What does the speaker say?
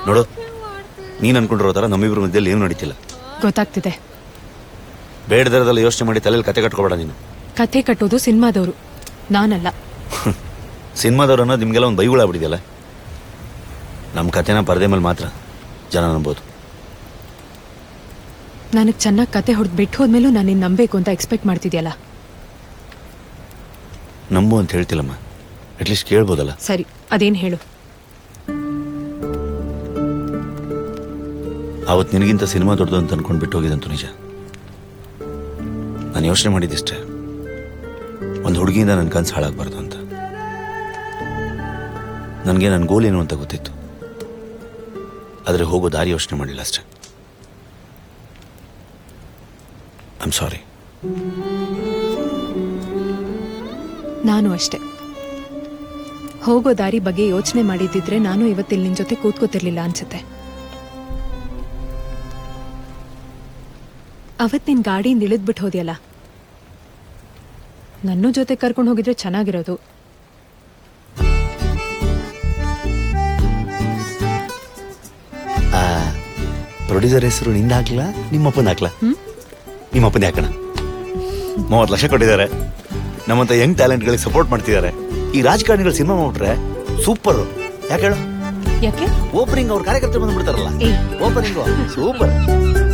ನೋಡು ನೀನ್ ಅನ್ಕೊಂಡಿರೋ ಥರ ನಮ್ಮಿಬ್ರ ಮಧ್ಯದಲ್ಲಿ ಏನು ನಡೀತಿಲ್ಲ ಗೊತ್ತಾಗ್ತಿದೆ ಬೇಡದರದಲ್ಲಿ ಯೋಚನೆ ಮಾಡಿ ತಲೆಯಲ್ಲಿ ಕತೆ ಕಟ್ಕೋಬೇಡ ನೀನು ಕಥೆ ಕಟ್ಟೋದು ಸಿನಿಮಾದವರು ನಾನಲ್ಲ ಸಿನಿಮಾದವ್ರು ಅನ್ನೋದು ನಿಮಗೆಲ್ಲ ಒಂದು ಬೈಗುಳ ಆಗ್ಬಿಟ್ಟಿದೆಯಲ್ಲ ನಮ್ಮ ಕತೆನ ಪರದೆ ಮೇಲೆ ಮಾತ್ರ ಜನ ನಂಬೋದು ನನಗೆ ಚೆನ್ನಾಗಿ ಕತೆ ಹೊಡೆದು ಬಿಟ್ಟು ಹೋದ್ಮೇಲೂ ನಾನು ನಿನ್ನ ನಂಬೇಕು ಅಂತ ಎಕ್ಸ್ಪೆಕ್ಟ್ ಮಾಡ್ತಿದ್ಯಲ್ಲ ನಂಬು ಅಂತ ಹೇಳ್ತಿಲ್ಲಮ್ಮ ಅಟ್ಲೀಸ್ಟ್ ಕೇಳ್ಬೋದಲ್ಲ ಸರಿ ಅದೇನು ಹೇಳು ಅವತ್ತು ನಿನಗಿಂತ ಸಿನಿಮಾ ದೊಡ್ಡದು ಅಂತ ಅನ್ಕೊಂಡು ಬಿಟ್ಟು ಹೋಗಿದಂತು ನಿಜ ನಾನು ಯೋಚನೆ ಮಾಡಿದ್ದಿಷ್ಟೇ ಒಂದು ಹುಡುಗಿಯಿಂದ ನನ್ನ ಕನಸು ಹಾಳಾಗಬಾರ್ದು ಅಂತ ನನಗೆ ನನ್ನ ಗೋಲ್ ಏನು ಅಂತ ಗೊತ್ತಿತ್ತು ಆದರೆ ಹೋಗೋ ದಾರಿ ಯೋಚನೆ ಮಾಡಿಲ್ಲ ಅಷ್ಟೇ ಐಮ್ ಸಾರಿ ನಾನು ಅಷ್ಟೆ ಹೋಗೋ ದಾರಿ ಬಗ್ಗೆ ಯೋಚನೆ ಮಾಡಿದ್ದಿದ್ರೆ ನಾನು ಇವತ್ತಿಲ್ಲಿ ನಿನ್ ಜೊತೆ ಕೂತ್ಕೋತಿರ್ಲಿಲ್ಲ ಅನ್ಸುತ್ತೆ ಅವತ್ ನಿನ್ ಗಾಡಿಯಿಂದ ಇಳಿದ್ಬಿಟ್ಟು ಹೋದ್ಯಲ್ಲ ನನ್ನ ಜೊತೆ ಕರ್ಕೊಂಡು ಹೋಗಿದ್ರೆ ಚೆನ್ನಾಗಿರೋದು ಪ್ರೊಡ್ಯೂಸರ್ ಹೆಸರು ನಿಂದ ಹಾಕ್ಲಾ ನಿಮ್ಮಪ್ಪನ ಹಾಕ್ಲಾ ನಿಮ್ಮಪ್ಪನೇ ಹಾಕೋಣ ಮೂವತ್ತು ಲಕ್ಷ ಕೊಟ್ಟಿದ್ದಾರೆ ನಮ್ಮಂತ ಯಂಗ್ ಟ್ಯಾಲೆಂಟ್ಗಳಿಗೆ ಸಪೋರ್ಟ್ ಮಾಡ್ತಿದ್ದಾರೆ ಈ ರಾಜಕಾರಣಿಗಳು ಸಿನಿಮಾ ಮಾಡ್ಬಿಟ್ರೆ ಸೂಪರ್ ಯಾಕೆ ಹೇಳು ಯಾಕೆ ಓಪನಿಂಗ್ ಅವ್ರ ಕಾರ್ಯಕರ್ತರು ಬಂದ್ಬಿಡ್ತಾರಲ್ಲ ಏಯ್. Opening super